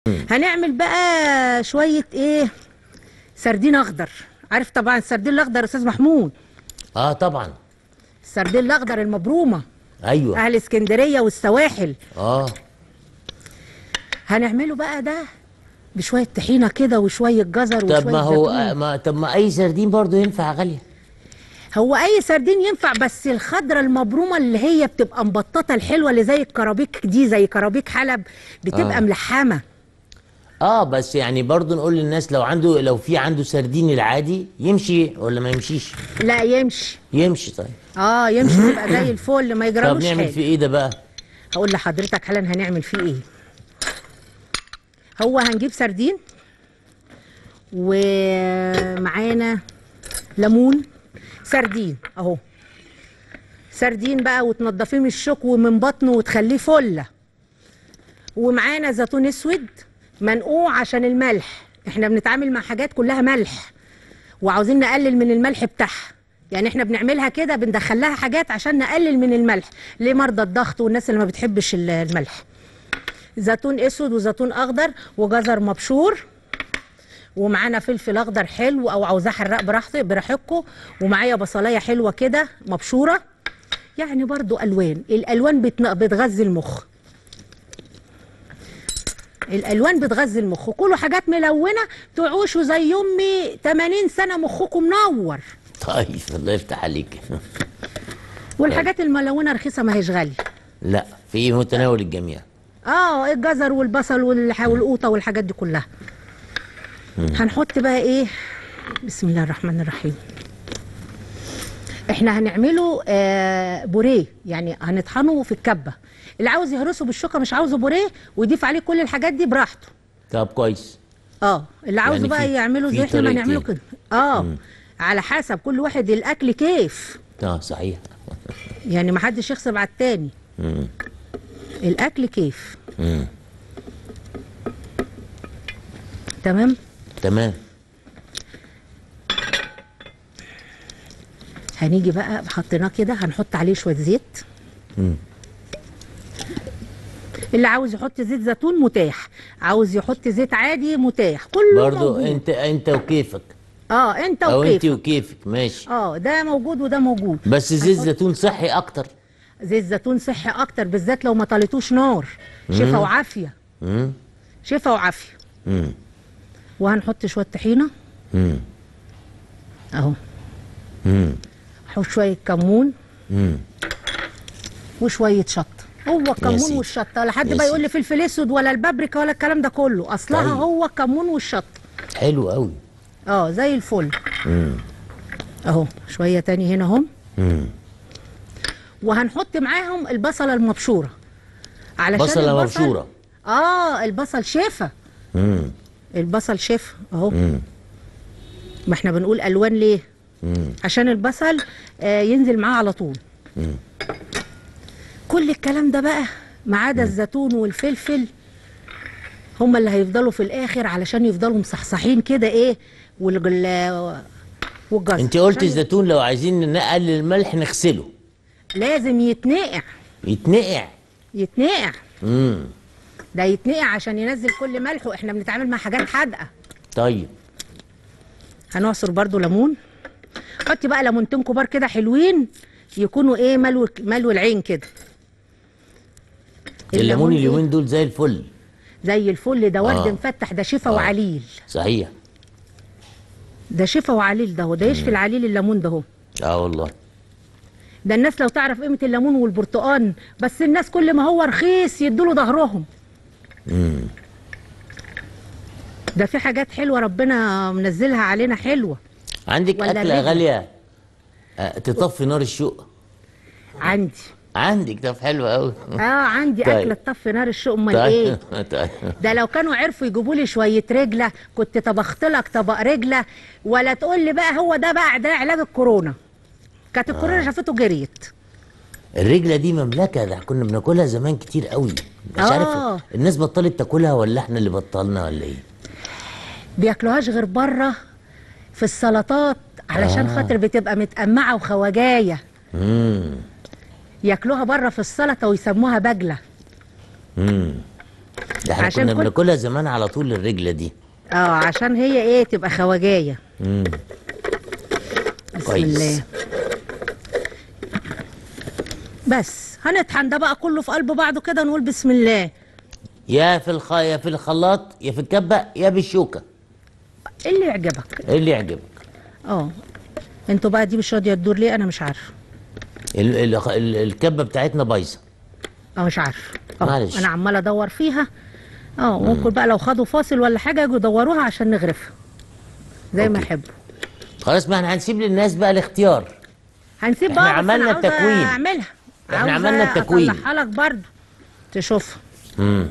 هنعمل بقى شويه ايه سردين اخضر عارف طبعا السردين الاخضر يا استاذ محمود اه طبعا السردين الاخضر المبرومه ايوه اهل اسكندريه والسواحل اه هنعمله بقى ده بشويه طحينه كده وشويه جزر طب وشويه ما هو زيتون. آه ما طب ما اي سردين برضه ينفع يا غاليه هو اي سردين ينفع بس الخضره المبرومه اللي هي بتبقى مبططه الحلوه اللي زي الكرابيك دي زي كرابيك حلب بتبقى آه. ملحمه اه بس يعني برضه نقول للناس لو عنده لو في عنده سردين العادي يمشي ولا ما يمشيش لا يمشي يمشي طيب اه يمشي يبقى زي الفل ما طب يجرالوش نعمل حاجه فيه ايه ده بقى هقول لحضرتك حالا هنعمل فيه ايه هو هنجيب سردين ومعانا ليمون سردين اهو سردين بقى وتنضفيه من الشوك ومن بطنه وتخليه فله ومعانا زيتون اسود منقوع عشان الملح احنا بنتعامل مع حاجات كلها ملح وعاوزين نقلل من الملح بتاعها يعني احنا بنعملها كده بندخلها حاجات عشان نقلل من الملح لمرضى الضغط والناس اللي ما بتحبش ال- الملح زيتون اسود وزيتون اخضر وجزر مبشور ومعانا فلفل اخضر حلو او عاوزاه حراق براحتك براحتكم ومعايا بصلايه حلوه كده مبشوره يعني برضو الوان الالوان بتن- بتغذي المخ الالوان بتغذي المخ كله حاجات ملونه تعوشوا زي امي 80 سنه مخكم منور طيب الله يفتح عليك والحاجات الملونه رخيصه ما هيش غاليه لا في متناول الجميع اه الجزر والبصل والح- والقوطه والحاجات دي كلها هنحط بقى ايه بسم الله الرحمن الرحيم احنا هنعمله آه بوريه يعني هنطحنه في الكبه اللي عاوز يهرسه بالشوكه مش عاوزه بوريه ويضيف عليه كل الحاجات دي براحته طب كويس اه اللي عاوزه يعني بقى في- يعمله في زي احنا ما طريقتين. نعمله كده اه على حسب كل واحد الاكل كيف اه صحيح يعني ما حدش يغصب على التاني مم. الاكل كيف مم. تمام تمام هنيجي بقى حطيناه كده هنحط عليه شويه زيت مم. اللي عاوز يحط زيت زيتون متاح عاوز يحط زيت عادي متاح كله برضه موجود. انت انت وكيفك اه انت او انت وكيف وكيفك ماشي اه ده موجود وده موجود بس زيت هنحط زيتون صحي اكتر زيت زيتون صحي اكتر بالذات لو ما طالتوش نار شفا وعافيه مم. شفا وعافيه مم. وهنحط شويه طحينه مم. اهو مم. نحط شويه كمون مم. وشويه شطه هو الكمون سيدي. والشطه لا حد يا بقى يقول لي سيدي. فلفل اسود ولا البابريكا ولا الكلام ده كله اصلها طيب. هو الكمون والشطه حلو قوي اه زي الفل مم. اهو شويه تاني هنا اهم مم. وهنحط معاهم البصله المبشوره علشان بصلة البصل- مبشورة. اه البصل شفا مم. البصل شفا اهو مم. ما احنا بنقول الوان ليه مم. عشان البصل آه ينزل معاه على طول مم. كل الكلام ده بقى ما عدا الزيتون والفلفل هما اللي هيفضلوا في الاخر علشان يفضلوا مصحصحين كده ايه والجل والجزر انت قلت عشان الزيتون لو عايزين نقلل الملح نغسله لازم يتنقع يتنقع يتنقع امم ده يتنقع عشان ينزل كل ملحه احنا بنتعامل مع حاجات حادقه طيب هنعصر برضو ليمون حطي بقى ليمونتين كبار كده حلوين يكونوا ايه ملو ملو العين كده الليمون إيه؟ اليومين دول زي الفل زي الفل ده ورد آه. مفتح ده شفا آه. وعليل صحيح ده شفا وعليل ده هو ده يشفي العليل الليمون ده هو اه والله ده الناس لو تعرف قيمه الليمون والبرتقال بس الناس كل ما هو رخيص يدوله ظهرهم امم ده في حاجات حلوه ربنا منزلها علينا حلوه عندك ولا اكله ليه؟ غاليه آه، تطفي نار الشوق عندي عندك طب حلو قوي اه عندي طيب. اكله تطفي نار الشوق امال ايه طيب طيب ده لو كانوا عرفوا يجيبوا لي شويه رجله كنت طبخت لك طبق رجله ولا تقول لي بقى هو ده بقى ده علاج الكورونا كانت الكورونا شافته جريت الرجله دي مملكه ده كنا بناكلها زمان كتير قوي مش آه. عارف الناس بطلت تاكلها ولا احنا اللي بطلنا ولا ايه بياكلوهاش غير بره في السلطات علشان آه. خاطر بتبقى متقمعه وخواجايه امم ياكلوها بره في السلطه ويسموها بجله امم ده احنا عشان كنا كل- بناكلها زمان على طول الرجله دي اه عشان هي ايه تبقى خواجايه امم بسم كويس. الله بس هنطحن ده بقى كله في قلب بعضه كده نقول بسم الله يا في الخ... يا في الخلاط يا في الكبه يا بالشوكه إيه اللي يعجبك ايه اللي يعجبك اه انتوا بقى دي مش راضيه تدور ليه انا مش عارفه ال... ال... ال... الكبه بتاعتنا بايظه اه مش عارفه اه معلش. انا عماله ادور فيها اه ممكن بقى لو خدوا فاصل ولا حاجه يجوا يدوروها عشان نغرفها زي ما أوكي. يحبوا خلاص ما احنا هنسيب للناس بقى الاختيار هنسيب إحنا بقى بس أنا عملنا عاوزة التكوين. اعملها إحنا عاوزة عملنا التكوين. اطلعها لك برضه تشوفها امم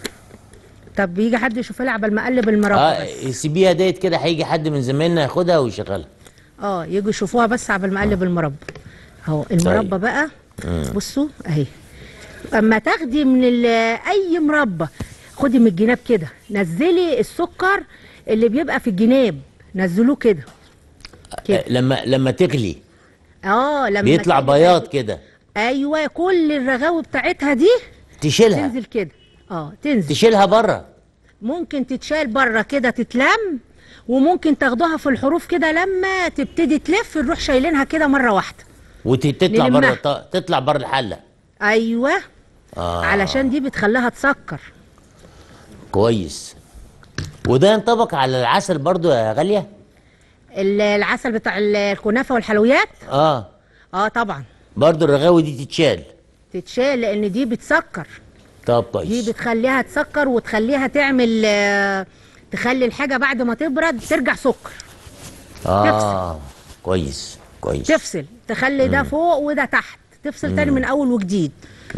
طب يجي حد يشوف لي عبال ما اقلب المربى اه بس سيبيها ديت كده هيجي حد من زمايلنا ياخدها ويشغلها اه يجوا يشوفوها بس عبال ما اقلب المربى اهو المربى طيب. بقى بصوا اهي اما تاخدي من ال- اي مربى خدي من الجناب كده نزلي السكر اللي بيبقى في الجناب نزلوه كده كده. آه، لما لما تغلي اه لما بيطلع تيجي بياض تاخدي- كده ايوه كل الرغاوي بتاعتها دي تشيلها تنزل كده اه تنزل تشيلها بره ممكن تتشال بره كده تتلم وممكن تاخدوها في الحروف كده لما تبتدي تلف نروح شايلينها كده مره واحده وتطلع نلمها. بره تطلع بره الحله ايوه اه علشان دي بتخليها تسكر كويس وده ينطبق على العسل برضو يا غاليه ال- العسل بتاع ال- الكنافه والحلويات اه اه طبعا برضو الرغاوي دي تتشال تتشال لان دي بتسكر طب دي كويس بتخليها تسكر وتخليها تعمل آه، تخلي الحاجه بعد ما تبرد ترجع سكر اه كويس كويس تفصل تخلي ده فوق وده تحت تفصل تاني من اول وجديد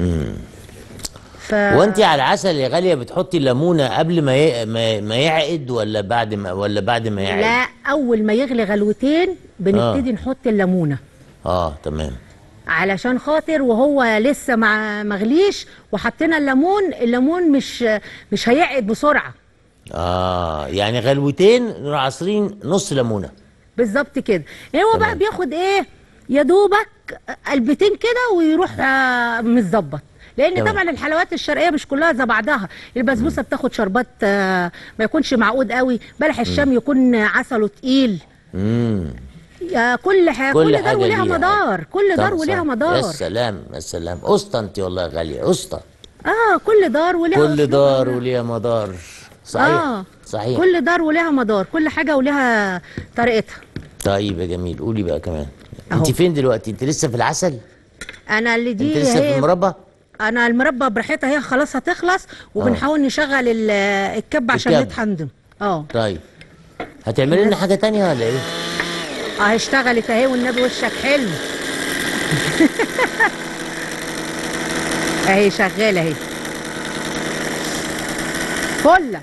ف... وانت على العسل يا غاليه بتحطي الليمونه قبل ما ي... ما ما يعقد ولا بعد ما ولا بعد ما يعقد لا اول ما يغلي غلوتين بنبتدي نحط الليمونه اه تمام علشان خاطر وهو لسه مع مغليش وحطينا الليمون الليمون مش مش هيعقد بسرعه اه يعني غلوتين نروح عصرين نص ليمونه بالظبط كده هو بقى تمام. بياخد ايه يا دوبك قلبتين كده ويروح آه، متظبط لان تمام. طبعا الحلويات الشرقيه مش كلها زي بعضها البسبوسه بتاخد شربات آه، ما يكونش معقود قوي بلح الشام يكون عسله تقيل امم يا كل حاجه كل كل دار حاجة وليها ليها. مدار كل دار طب وليها صح. يا مدار سلام يا سلام اسطى انت والله يا غاليه اسطى اه كل دار وليها كل أسلوبها دار وليها- وليها مدار صحيح اه صحيح كل دار وليها مدار كل حاجه وليها طريقتها طيب يا جميل قولي بقى كمان أهو. انت فين دلوقتي انت لسه في العسل انا اللي انت دي لسه في هي المربى انا المربى براحتها هي خلاص هتخلص وبنحاول نشغل ال- الكب عشان الكب. نطحن ده اه طيب هتعملي لنا حاجه تانية ولا ايه اه اشتغلت اهي والنبي وشك حلو اهي شغاله اهي فله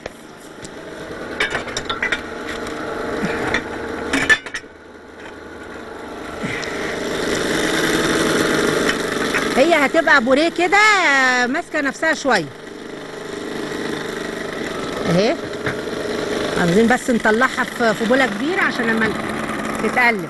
هي هتبقى بوريه كده ماسكه نفسها شويه اهي عاوزين بس نطلعها في في بوله كبيره عشان لما تتقلب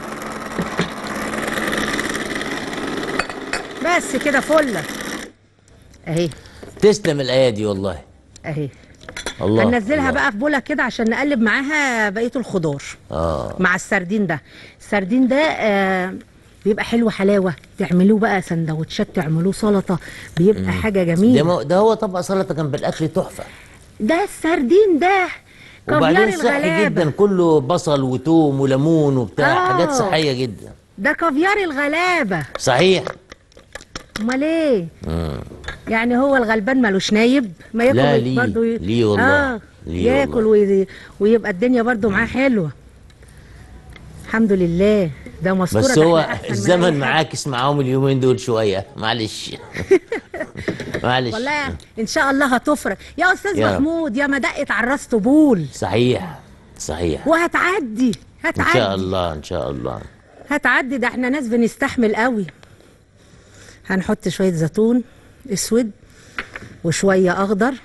بس كده فله اهي تسلم الايادي والله اهي الله هننزلها الله. بقى في بوله كده عشان نقلب معاها بقيه الخضار اه مع السردين ده السردين ده آه بيبقى حلو حلاوه تعملوه بقى سندوتشات تعملوه سلطه بيبقى حاجه ده, جميله مو- ده هو طبق سلطه جنب الاكل تحفه ده السردين ده كافيار وبعدين صحي الغلابه جدا كله بصل وتوم وليمون وبتاع آه. حاجات صحيه جدا ده كافيار الغلابه صحيح امال ايه يعني هو الغلبان مالوش نايب ما ياكل لا، وي- ليه. برضه ي- ليه والله. اه ليه ياكل والله. وي... ويبقى الدنيا برضه معاه حلوه الحمد لله ده مستوره بس ده هو إحنا أحسن من أي الزمن حد. معاكس معاهم اليومين دول شويه معلش معلش والله ان شاء الله هتفرج يا استاذ يا رب. محمود يا ما دقت على الراس طبول صحيح صحيح وهتعدي ان هتعدي شاء الله ان شاء الله هتعدي ده احنا ناس بنستحمل قوي هنحط شويه زيتون اسود وشويه اخضر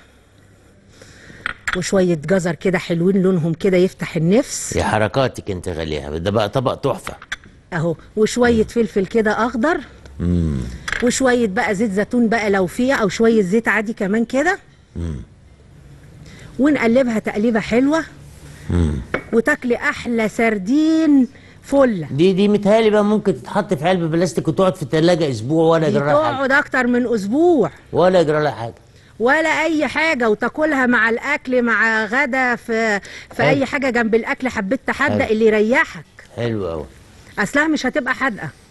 وشويه جزر كده حلوين لونهم كده يفتح النفس يا حركاتك انت غاليه ده بقى طبق تحفه اهو وشويه فلفل كده اخضر امم وشويه بقى زيت زيتون بقى لو فيه او شويه زيت عادي كمان كده ونقلبها تقليبه حلوه وتاكلي احلى سردين فله دي دي متهيألي بقى ممكن تتحط في علبه بلاستيك وتقعد في الثلاجه اسبوع ولا دي يجرى لها حاجه تقعد اكتر من اسبوع ولا يجرى لها حاجه ولا اي حاجه وتاكلها مع الاكل مع غدا في في حلو. اي حاجه جنب الاكل حبيت تحدق حلو. اللي يريحك حلو قوي اصلها مش هتبقى حادقه